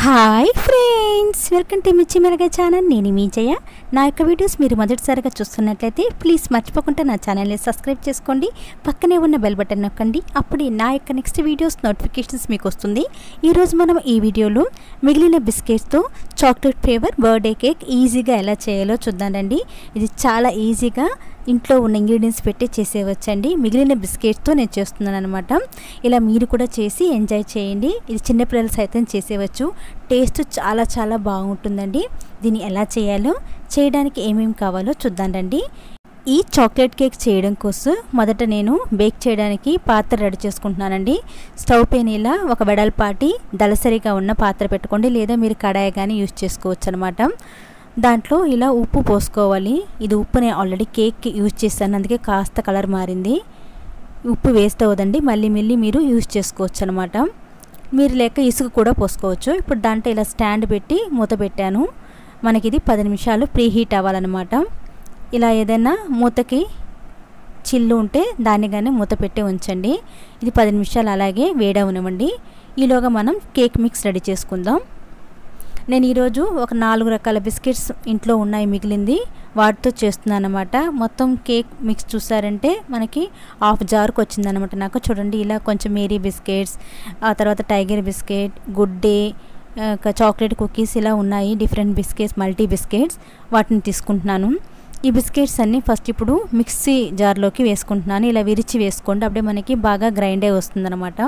hi friends welcome to మిర్చి మెరగ channel నేను మీ జయ నా యొక్క వీడియోస్ మీరు మొదటిసారిగా చూస్తున్నట్లయితే ప్లీజ్ మర్చిపోకుండా నా ఛానల్ని సబ్స్క్రైబ్ చేసుకోండి పక్కనే ఉన్న బెల్ బటన్ నొక్కండి అప్పుడే నా యొక్క నెక్స్ట్ వీడియోస్ నోటిఫికేషన్స్ మీకు వస్తుంది ఈరోజు మనం ఈ వీడియోలో మిగిలిన బిస్కెట్స్తో చాక్లెట్ ఫ్లేవర్ బర్త్డే కేక్ ఈజీగా ఎలా చేయాలో చూద్దామండి ఇది చాలా ఈజీగా ఇంట్లో ఉన్న ఇంగ్రీడియంట్స్ పెట్టి చేసేవచ్చండి మిగిలిన బిస్కెట్స్తో నేను చేస్తున్నాను అనమాట ఇలా మీరు కూడా చేసి ఎంజాయ్ చేయండి ఇది చిన్నపిల్లలు సైతం చేసేవచ్చు టేస్ట్ చాలా చాలా బాగుంటుందండి దీన్ని ఎలా చేయాలో చేయడానికి ఏమేమి కావాలో చూద్దాం రండి ఈ చాక్లెట్ కేక్ చేయడం కోసం మొదట నేను బేక్ చేయడానికి పాత్ర రెడీ చేసుకుంటున్నానండి స్టవ్ పైన ఇలా ఒక వెడల్పాటి దళసరిగా ఉన్న పాత్ర పెట్టుకోండి లేదా మీరు కడాయి కానీ యూజ్ చేసుకోవచ్చు అనమాట దాంట్లో ఇలా ఉప్పు పోసుకోవాలి ఇది ఉప్పు నేను ఆల్రెడీ కేక్కి యూజ్ చేస్తాను అందుకే కాస్త కలర్ మారింది ఉప్పు వేస్ట్ అవ్వదండి మళ్ళీ మళ్ళీ మీరు యూజ్ చేసుకోవచ్చు అనమాట మీరు లేక ఇసుక కూడా పోసుకోవచ్చు ఇప్పుడు దాంట్లో ఇలా స్టాండ్ పెట్టి మూత పెట్టాను మనకి ఇది పది నిమిషాలు ప్రీ హీట్ అవ్వాలన్నమాట ఇలా ఏదైనా మూతకి చిల్లు ఉంటే దాన్ని కానీ మూత పెట్టి ఉంచండి ఇది పది నిమిషాలు అలాగే వేడవనివ్వండి ఈలోగా మనం కేక్ మిక్స్ రెడీ చేసుకుందాం నేను ఈరోజు ఒక నాలుగు రకాల బిస్కెట్స్ ఇంట్లో ఉన్నాయి మిగిలింది వాటితో చేస్తున్నాను అనమాట మొత్తం కేక్ మిక్స్ చూసారంటే మనకి హాఫ్ జార్కి వచ్చిందనమాట నాకు చూడండి ఇలా కొంచెం మేరీ బిస్కెట్స్ ఆ తర్వాత Tiger biscuit Good Day chocolate cookies ఇలా ఉన్నాయి డిఫరెంట్ బిస్కెట్స్ మల్టీ బిస్కెట్స్ వాటిని తీసుకుంటున్నాను ఈ బిస్కెట్స్ అన్నీ ఫస్ట్ ఇప్పుడు మిక్సీ జార్లోకి వేసుకుంటున్నాను ఇలా విరిచి వేసుకోండి అప్పుడే మనకి బాగా గ్రైండ్ అయి వస్తుందన్నమాట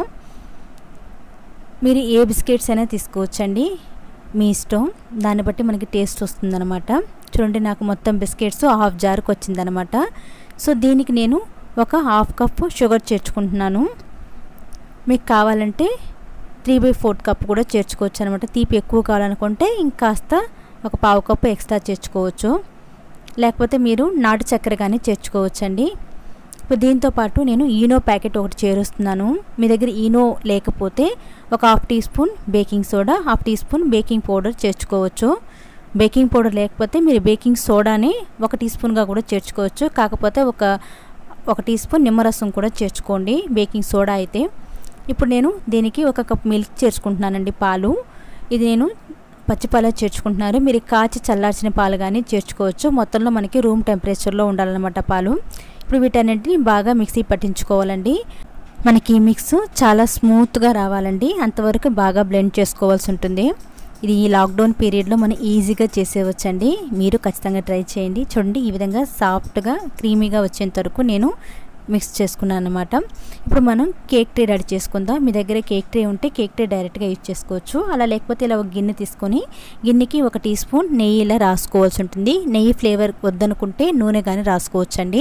మీరు ఏ బిస్కెట్స్ అయినా తీసుకోవచ్చండి మీ ఇష్టం దాన్ని బట్టి మనకి టేస్ట్ వస్తుందన్నమాట చూడండి నాకు మొత్తం బిస్కెట్స్ హాఫ్ జార్కి వచ్చిందనమాట సో దీనికి నేను ఒక హాఫ్ కప్పు షుగర్ చేర్చుకుంటున్నాను మీకు కావాలంటే త్రీ బై ఫోర్త్ కప్ కూడా చేర్చుకోవచ్చు అనమాట తీపి ఎక్కువ కావాలనుకుంటే ఇంకాస్త ఒక పావు కప్పు ఎక్స్ట్రా చేర్చుకోవచ్చు లేకపోతే మీరు నాటు చక్కెర కానీ చేర్చుకోవచ్చండి ఇప్పుడు దీంతో పాటు నేను ఈనో ప్యాకెట్ ఒకటి చేరుస్తున్నాను మీ దగ్గర ఈనో లేకపోతే ఒక half teaspoon baking soda half teaspoon baking powder చేర్చుకోవచ్చు బేకింగ్ పౌడర్ లేకపోతే మీరు బేకింగ్ సోడాని ఒక టీ స్పూన్గా కూడా చేర్చుకోవచ్చు కాకపోతే ఒక ఒక టీ స్పూన్ నిమ్మరసం కూడా చేర్చుకోండి బేకింగ్ సోడా అయితే ఇప్పుడు నేను దీనికి ఒక కప్ మిల్క్ చేర్చుకుంటున్నానండి పాలు ఇది నేను పచ్చిపాలు చేర్చుకుంటున్నారు మీరు కాచి చల్లార్చిన పాలు కానీ చేర్చుకోవచ్చు మొత్తంలో మనకి రూమ్ టెంపరేచర్లో ఉండాలన్నమాట పాలు ఇప్పుడు వీటన్నింటిని బాగా మిక్సీ పట్టించుకోవాలండి మనకి ఈ మిక్స్ చాలా స్మూత్గా రావాలండి అంతవరకు బాగా బ్లెండ్ చేసుకోవాల్సి ఉంటుంది ఇది ఈ లాక్డౌన్ పీరియడ్లో మనం ఈజీగా చేసేవచ్చండి మీరు ఖచ్చితంగా ట్రై చేయండి చూడండి ఈ విధంగా సాఫ్ట్గా క్రీమీగా వచ్చేంత వరకు నేను మిక్స్ చేసుకున్నాను అనమాట ఇప్పుడు మనం కేక్ ట్రే రెడీ చేసుకుందాం మీ దగ్గర కేక్ ట్రే ఉంటే కేక్ ట్రే డైరెక్ట్గా యూజ్ చేసుకోవచ్చు అలా లేకపోతే ఇలా ఒక గిన్నె తీసుకొని గిన్నెకి ఒక టీ స్పూన్ నెయ్యి ఇలా రాసుకోవాల్సి ఉంటుంది నెయ్యి ఫ్లేవర్ వద్దనుకుంటే నూనె కానీ రాసుకోవచ్చండి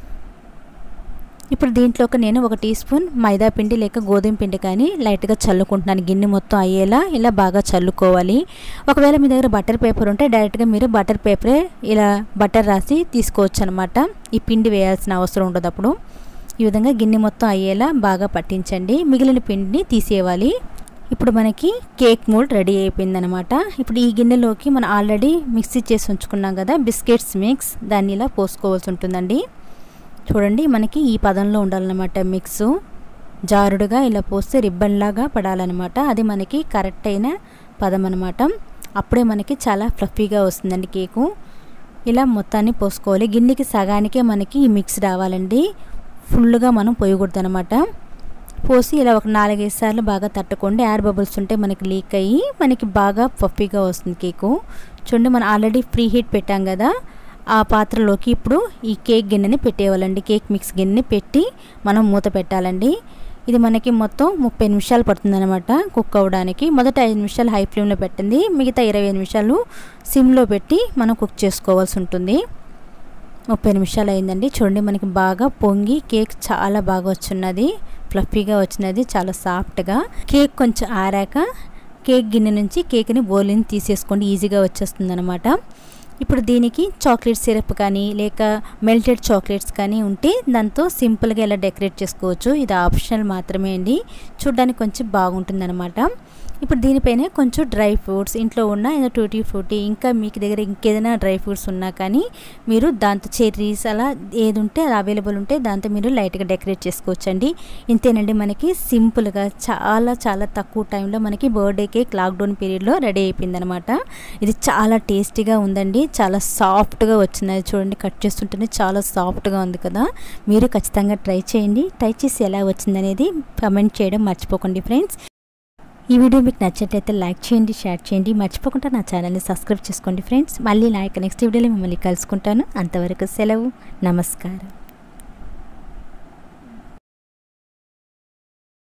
ఇప్పుడు దీంట్లోకి నేను ఒక టీ స్పూన్ మైదా పిండి లేక గోధుమ పిండి కానీ లైట్గా చల్లుకుంటున్నాను గిన్నె మొత్తం అయ్యేలా ఇలా బాగా చల్లుకోవాలి ఒకవేళ మీ దగ్గర బటర్ పేపర్ ఉంటే డైరెక్ట్గా మీరు బటర్ పేపరే ఇలా బటర్ రాసి తీసుకోవచ్చు అనమాట ఈ పిండి వేయాల్సిన అవసరం ఉండదు అప్పుడు ఈ విధంగా గిన్నె మొత్తం అయ్యేలా బాగా పట్టించండి మిగిలిన పిండిని తీసేయాలి ఇప్పుడు మనకి కేక్ మోల్డ్ రెడీ అయిపోయిందనమాట ఇప్పుడు ఈ గిన్నెలోకి మనం ఆల్రెడీ మిక్సీ చేసి ఉంచుకున్నాం కదా బిస్కెట్స్ మిక్స్ దాన్ని ఇలా పోసుకోవాల్సి ఉంటుందండి చూడండి మనకి ఈ పదంలో ఉండాలన్నమాట మిక్స్ జారుడుగా ఇలా పోస్తే రిబ్బన్ లాగా పడాలన్నమాట అది మనకి కరెక్ట్ అయిన పదం అనమాట అప్పుడే మనకి చాలా ఫ్లఫీగా వస్తుందండి కేకు ఇలా మొత్తాన్ని పోసుకోవాలి గిన్నెకి సగానికే మనకి ఈ మిక్స్ రావాలండి ఫుల్గా మనం పోయకూడదు అనమాట పోసి ఇలా ఒక నాలుగైదు సార్లు బాగా తట్టుకోండి ఎయిర్ బబుల్స్ ఉంటే మనకి లీక్ అయ్యి మనకి బాగా పఫీగా వస్తుంది కేకు చూడండి మనం ఆల్రెడీ ఫ్రీ హీట్ పెట్టాం కదా ఆ పాత్రలోకి ఇప్పుడు ఈ కేక్ గిన్నెని పెట్టేవాళ్ళండి కేక్ మిక్స్ గిన్నెని పెట్టి మనం మూత పెట్టాలండి ఇది మనకి మొత్తం ముప్పై నిమిషాలు పడుతుందన్నమాట కుక్ అవ్వడానికి మొదట ఐదు నిమిషాలు హై ఫ్లేమ్లో పెట్టింది మిగతా ఇరవై నిమిషాలు సిమ్లో పెట్టి మనం కుక్ చేసుకోవాల్సి ఉంటుంది ముప్పై నిమిషాలు అయిందండి చూడండి మనకి బాగా పొంగి కేక్ చాలా బాగా వచ్చున్నది ఫ్లఫీగా వచ్చినది చాలా సాఫ్ట్గా కేక్ కొంచెం ఆరాక కేక్ గిన్నె నుంచి కేక్ని బౌల్ని తీసేసుకోండి ఈజీగా వచ్చేస్తుంది అనమాట ఇప్పుడు దీనికి చాక్లెట్ సిరప్ కానీ లేక మెల్టెడ్ చాక్లెట్స్ కానీ ఉంటే దాంతో సింపుల్గా ఇలా డెకరేట్ చేసుకోవచ్చు ఇది ఆప్షనల్ మాత్రమే అండి చూడ్డానికి కొంచెం బాగుంటుందన్నమాట ఇప్పుడు దీనిపైన కొంచెం డ్రై ఫ్రూట్స్ ఇంట్లో ఉన్న ఏదో టూటీ ఫ్రూటీ ఇంకా మీకు దగ్గర ఇంకేదైనా డ్రై ఫ్రూట్స్ ఉన్నా కానీ మీరు దాంతో చెర్రీస్ అలా ఏది ఉంటే అది అవైలబుల్ ఉంటే దాంతో మీరు లైట్గా డెకరేట్ చేసుకోవచ్చండి ఇంతేనండి మనకి సింపుల్గా చాలా చాలా తక్కువ టైంలో మనకి బర్త్డే కేక్ లాక్డౌన్ పీరియడ్లో రెడీ అయిపోయిందనమాట ఇది చాలా టేస్టీగా ఉందండి చాలా సాఫ్ట్గా వచ్చింది అది చూడండి కట్ చేస్తుంటేనే చాలా సాఫ్ట్గా ఉంది కదా మీరు ఖచ్చితంగా ట్రై చేయండి ట్రై చేసి ఎలా వచ్చిందనేది కమెంట్ చేయడం మర్చిపోకండి ఫ్రెండ్స్ ఈ వీడియో మీకు నచ్చినట్లయితే లైక్ చేయండి షేర్ చేయండి మర్చిపోకుండా నా ఛానల్ని సబ్స్క్రైబ్ చేసుకోండి ఫ్రెండ్స్ మళ్ళీ నా యొక్క నెక్స్ట్ వీడియోలో మిమ్మల్ని కలుసుకుంటాను అంతవరకు సెలవు నమస్కారం